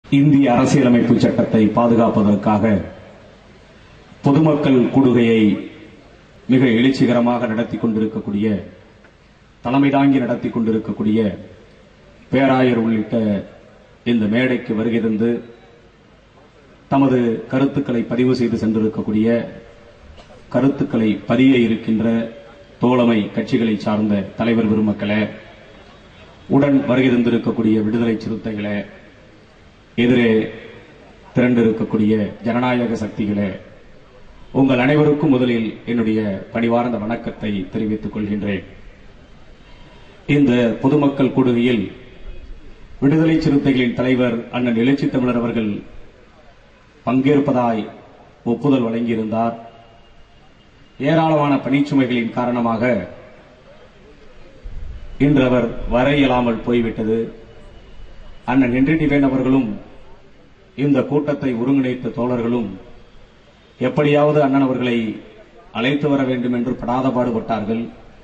இந்திய அரசியலமைப்பு சட்டத்தை பாதுகாப்பதற்காக பொதுமக்கள் கூடுகையை மிக எழுச்சிகரமாக நடத்தி கொண்டிருக்கக்கூடிய தலைமை தாங்கி நடத்தி கொண்டிருக்கக்கூடிய பேராயர் உள்ளிட்ட இந்த மேடைக்கு வருகை தந்து தமது கருத்துக்களை பதிவு செய்து சென்றிருக்கக்கூடிய கருத்துக்களை பதிய இருக்கின்ற தோழமை கட்சிகளை சார்ந்த தலைவர் பெருமக்களே உடன் வருகை தந்திருக்கக்கூடிய விடுதலை சிறுத்தைகளே எதிரே திரண்டிருக்கக்கூடிய ஜனநாயக சக்திகளே உங்கள் அனைவருக்கும் முதலில் என்னுடைய பணிவார்ந்த வணக்கத்தை தெரிவித்துக் கொள்கின்றேன் இந்த பொதுமக்கள் கூடுகையில் விடுதலை சிறுத்தைகளின் தலைவர் அண்ணன் எழுச்சி தமிழர் அவர்கள் பங்கேற்பதாய் ஒப்புதல் வழங்கியிருந்தார் ஏராளமான பணிச்சுமைகளின் காரணமாக இன்று அவர் வர இயலாமல் போய்விட்டது அண்ணன் ஹென்றி டிவேன் அவர்களும் இந்த கூட்டத்தை ஒருங்கிணைத்த தோழர்களும் எப்படியாவது அண்ணன் அவர்களை அழைத்து வர வேண்டும் என்று படாத பாடுபட்டார்கள்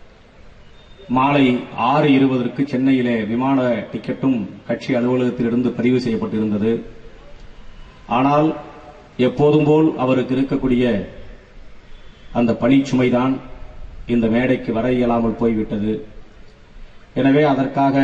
மாலை ஆறு இருபதற்கு சென்னையிலே விமான டிக்கெட்டும் கட்சி அலுவலகத்திலிருந்து பதிவு செய்யப்பட்டிருந்தது ஆனால் எப்போதும் போல் அவருக்கு இருக்கக்கூடிய அந்த பணிச்சுமைதான் இந்த மேடைக்கு வர இயலாமல் போய்விட்டது எனவே அதற்காக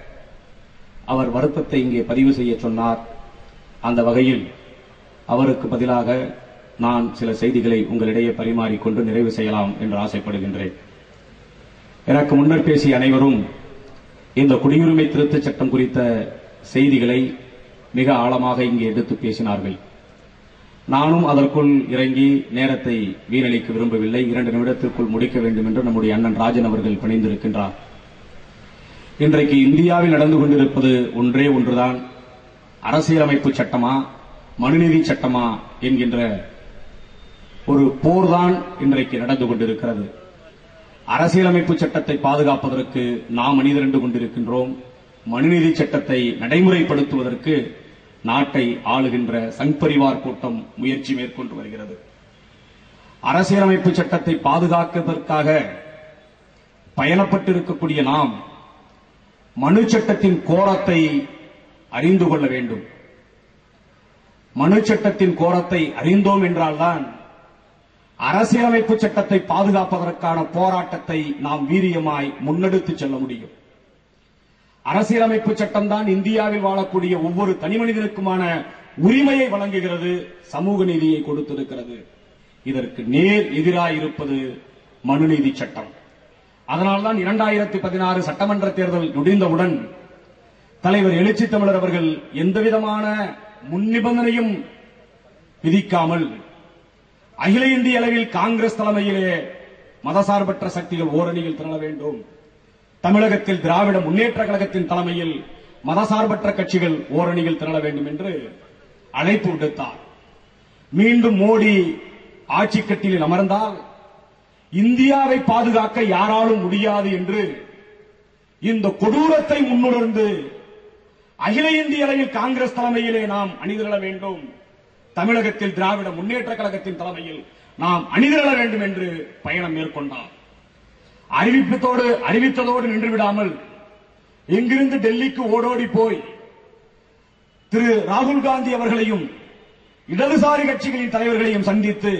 அவர் வருத்தத்தை இங்கே பதிவு செய்ய சொன்னார் அந்த வகையில் அவருக்கு பதிலாக நான் சில செய்திகளை உங்களிடையே பரிமாறிக்கொண்டு நிறைவு செய்யலாம் என்று ஆசைப்படுகின்றேன் எனக்கு முன்னர் பேசிய அனைவரும் இந்த குடியுரிமை திருத்தச் சட்டம் குறித்த செய்திகளை மிக ஆழமாக இங்கே எடுத்து பேசினார்கள் நானும் அதற்குள் இறங்கி நேரத்தை வீணடிக்க விரும்பவில்லை இரண்டு நிமிடத்திற்குள் முடிக்க வேண்டும் என்று நம்முடைய அண்ணன் ராஜன் அவர்கள் பணிந்திருக்கின்றார் இன்றைக்கு இந்தியாவில் நடந்து கொண்டிருப்பது ஒன்றே ஒன்றுதான் அரசியலமைப்பு சட்டமா மனுநீதி சட்டமா என்கின்ற ஒரு போர்தான் இன்றைக்கு நடந்து கொண்டிருக்கிறது அரசியலமைப்பு சட்டத்தை பாதுகாப்பதற்கு நாம் அணிதிரண்டு கொண்டிருக்கின்றோம் மனுநீதி சட்டத்தை நடைமுறைப்படுத்துவதற்கு நாட்டை ஆளுகின்ற சங் பரிவார் கூட்டம் முயற்சி மேற்கொண்டு வருகிறது அரசியலமைப்பு சட்டத்தை பாதுகாப்பதற்காக பயணப்பட்டிருக்கக்கூடிய நாம் மனு சட்டத்தின் கோரத்தை அறிந்து கொள்ள வேண்டும் மனு சட்டத்தின் கோரத்தை அறிந்தோம் என்றால்தான் அரசியலமைப்பு சட்டத்தை பாதுகாப்பதற்கான போராட்டத்தை நாம் வீரியமாய் முன்னெடுத்து செல்ல முடியும் அரசியலமைப்பு சட்டம்தான் இந்தியாவில் வாழக்கூடிய ஒவ்வொரு தனி மனிதனுக்குமான உரிமையை வழங்குகிறது சமூக நீதியை கொடுத்திருக்கிறது இதற்கு நேர் எதிராய் இருப்பது மனுநீதி சட்டம் அதனால்தான் இரண்டாயிரத்தி பதினாறு சட்டமன்ற தேர்தல் முடிந்தவுடன் தலைவர் எழுச்சி தமிழர் அவர்கள் எந்தவிதமான முன்னிபந்தனையும் விதிக்காமல் அகில இந்திய அளவில் காங்கிரஸ் தலைமையிலே மதசார்பற்ற சக்திகள் ஓரணியில் திரள வேண்டும் தமிழகத்தில் திராவிட முன்னேற்ற கழகத்தின் தலைமையில் மதசார்பற்ற கட்சிகள் ஓரணியில் திரள வேண்டும் என்று அழைப்பு விடுத்தார் மீண்டும் மோடி ஆட்சி கட்டிலில் அமர்ந்தால் இந்தியாவை பாதுகாக்க யாராலும் முடியாது என்று இந்த கொடூரத்தை முன்னுணர்ந்து அகில இந்திய அளவில் காங்கிரஸ் தலைமையிலே நாம் அணிதிரள வேண்டும் தமிழகத்தில் திராவிட முன்னேற்ற கழகத்தின் தலைமையில் நாம் அணிதிரள வேண்டும் என்று பயணம் மேற்கொண்டார் அறிவிப்பத்தோடு அறிவித்ததோடு நின்று விடாமல் இங்கிருந்து டெல்லிக்கு ஓடோடி போய் திரு ராகுல் காந்தி அவர்களையும் இடதுசாரி கட்சிகளின் தலைவர்களையும் சந்தித்து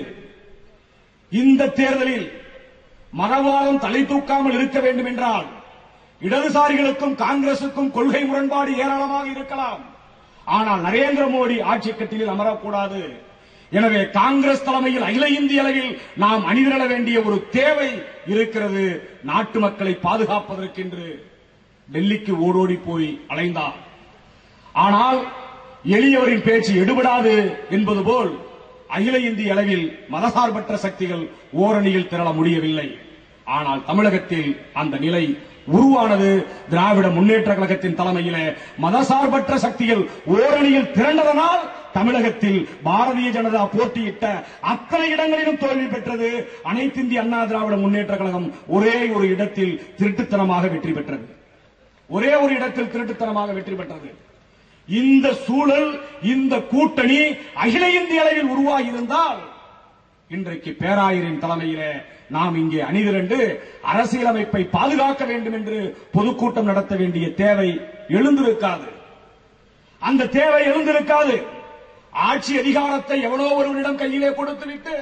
இந்த தேர்தலில் மதவாதம் தலை தூக்காமல் இருக்க வேண்டும் என்றால் இடதுசாரிகளுக்கும் காங்கிரசுக்கும் கொள்கை முரண்பாடு ஏராளமாக இருக்கலாம் ஆனால் நரேந்திர மோடி ஆட்சி கட்டிலில் அமரக்கூடாது எனவே காங்கிரஸ் தலைமையில் அகில இந்திய அளவில் நாம் அணிதிரள வேண்டிய ஒரு தேவை இருக்கிறது நாட்டு மக்களை பாதுகாப்பதற்கென்று டெல்லிக்கு ஓடோடி போய் அலைந்தார் ஆனால் எளியவரின் பேச்சு எடுபடாது என்பது போல் அகில இந்திய அளவில் மதசார்பற்ற சக்திகள் ஓரணியில் திரள முடியவில்லை ஆனால் தமிழகத்தில் அந்த நிலை உருவானது திராவிட முன்னேற்ற கழகத்தின் தலைமையிலே மதசார்பற்ற சக்திகள் ஓரணியில் திரண்டதனால் தமிழகத்தில் பாரதிய ஜனதா போட்டியிட்ட அத்தனை இடங்களிலும் தோல்வி பெற்றது அனைத்து இந்திய அண்ணா திராவிட முன்னேற்ற கழகம் ஒரே ஒரு இடத்தில் திருட்டுத்தனமாக வெற்றி பெற்றது ஒரே ஒரு இடத்தில் திருட்டுத்தனமாக வெற்றி பெற்றது இந்த சூழல் இந்த கூட்டணி அகில இந்திய அளவில் உருவாகி இருந்தால் இன்றைக்கு பேராயரின் தலைமையிலே நாம் இங்கே அணிதிரண்டு அரசியலமைப்பை பாதுகாக்க வேண்டும் என்று பொதுக்கூட்டம் நடத்த வேண்டிய தேவை எழுந்திருக்காது அந்த தேவை எழுந்திருக்காது ஆட்சி அதிகாரத்தை எவனோ ஒருவரிடம் கையிலே கொடுத்துவிட்டு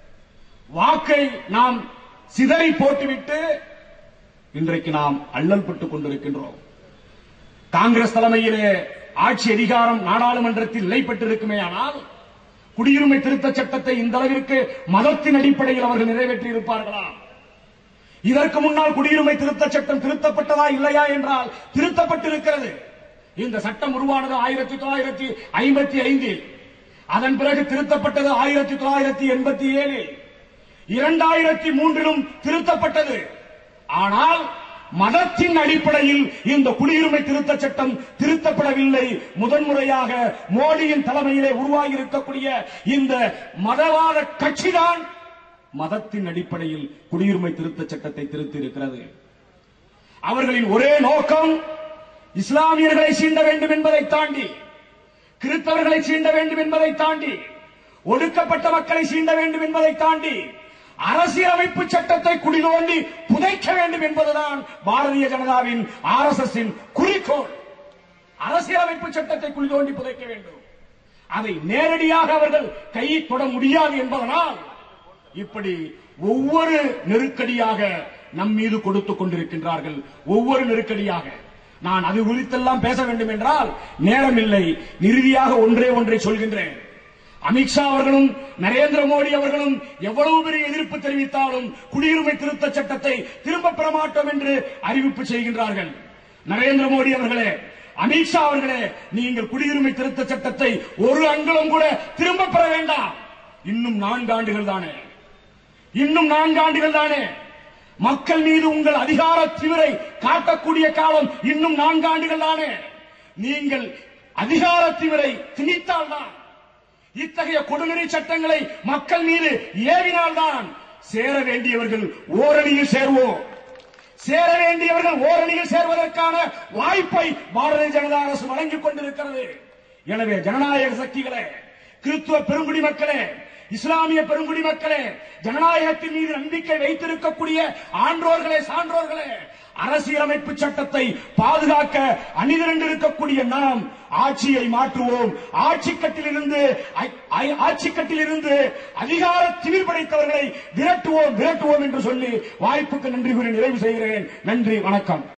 வாக்கை நாம் சிதறி போட்டுவிட்டு இன்றைக்கு நாம் அல்லல் பட்டுக் கொண்டிருக்கின்றோம் காங்கிரஸ் தலைமையிலே ஆட்சி அதிகாரம் நாடாளுமன்றத்தில் நிலைப்பட்டிருக்குமே ஆனால் குடியுரிமை திருத்தச் சட்டத்தை இந்த அளவிற்கு மதத்தின் அடிப்படையில் அவர்கள் நிறைவேற்றி இருப்பார்களா இதற்கு முன்னால் குடியுரிமை திருத்தச் சட்டம் திருத்தப்பட்டதா இல்லையா என்றால் திருத்தப்பட்டிருக்கிறது இந்த சட்டம் உருவானது ஆயிரத்தி தொள்ளாயிரத்தி ஐம்பத்தி ஐந்தில் அதன் பிறகு திருத்தப்பட்டது ஆயிரத்தி தொள்ளாயிரத்தி எண்பத்தி ஏழில் இரண்டாயிரத்தி மூன்றிலும் திருத்தப்பட்டது ஆனால் மதத்தின் அடிப்படையில் இந்த குடியுரிமை திருத்த சட்டம் திருத்தப்படவில்லை முதன்முறையாக மோடியின் தலைமையிலே உருவாகி இருக்கக்கூடிய இந்த மதவாத கட்சிதான் மதத்தின் அடிப்படையில் குடியுரிமை திருத்த சட்டத்தை திருத்தி இருக்கிறது அவர்களின் ஒரே நோக்கம் இஸ்லாமியர்களை சீண்ட வேண்டும் என்பதை தாண்டி கிறிஸ்தவர்களை சீண்ட வேண்டும் என்பதை தாண்டி ஒடுக்கப்பட்ட மக்களை சீண்ட வேண்டும் என்பதை தாண்டி அரசியலமைப்பு சட்டத்தை குடிதோண்டி புதைக்க வேண்டும் என்பதுதான் பாரதிய ஜனதாவின் ஆர் எஸ் எஸ் குறிக்கோள் அரசியலமைப்பு சட்டத்தை குடிதோண்டி புதைக்க வேண்டும் அதை நேரடியாக அவர்கள் கை தொட முடியாது என்பதனால் இப்படி ஒவ்வொரு நெருக்கடியாக நம் மீது கொடுத்துக் கொண்டிருக்கின்றார்கள் ஒவ்வொரு நெருக்கடியாக நான் அது குறித்தெல்லாம் பேச வேண்டும் என்றால் நேரமில்லை இறுதியாக ஒன்றே ஒன்றை சொல்கின்றேன் அமித்ஷா அவர்களும் நரேந்திர மோடி அவர்களும் எவ்வளவு பெரிய எதிர்ப்பு தெரிவித்தாலும் குடியுரிமை திருத்த சட்டத்தை திரும்ப பெற மாட்டோம் என்று அறிவிப்பு செய்கின்றார்கள் நரேந்திர மோடி அவர்களே அமித்ஷா அவர்களே நீங்கள் குடியுரிமை திருத்த சட்டத்தை ஒரு அங்குலம் கூட திரும்ப பெற வேண்டாம் இன்னும் நான்கு ஆண்டுகள் தானே இன்னும் நான்கு ஆண்டுகள் தானே மக்கள் மீது உங்கள் அதிகார திமிரை காட்டக்கூடிய காலம் இன்னும் நான்கு ஆண்டுகள் தானே நீங்கள் அதிகார திமிரை திணித்தால்தான் இத்தகைய கொடுநெறி சட்டங்களை மக்கள் மீது ஏவினால்தான் சேர வேண்டியவர்கள் ஓரணியில் சேர்வோம் சேர வேண்டியவர்கள் ஓரணியில் சேர்வதற்கான வாய்ப்பை பாரதிய ஜனதா அரசு வழங்கிக் கொண்டிருக்கிறது எனவே ஜனநாயக சக்திகளே கிறிஸ்துவ பெருங்குடி மக்களே இஸ்லாமிய பெருங்குடி மக்களே ஜனநாயகத்தின் மீது நம்பிக்கை வைத்திருக்கக்கூடிய ஆன்றோர்களே சான்றோர்களே அரசியலமைப்பு சட்டத்தை பாதுகாக்க அணிதிரண்டிருக்கக்கூடிய நாம் ஆட்சியை மாற்றுவோம் ஆட்சி கட்டிலிருந்து ஆட்சி கட்டிலிருந்து அதிகார திமிர் படைத்தவர்களை விரட்டுவோம் விரட்டுவோம் என்று சொல்லி வாய்ப்புக்கு நன்றி கூறி நிறைவு செய்கிறேன் நன்றி வணக்கம்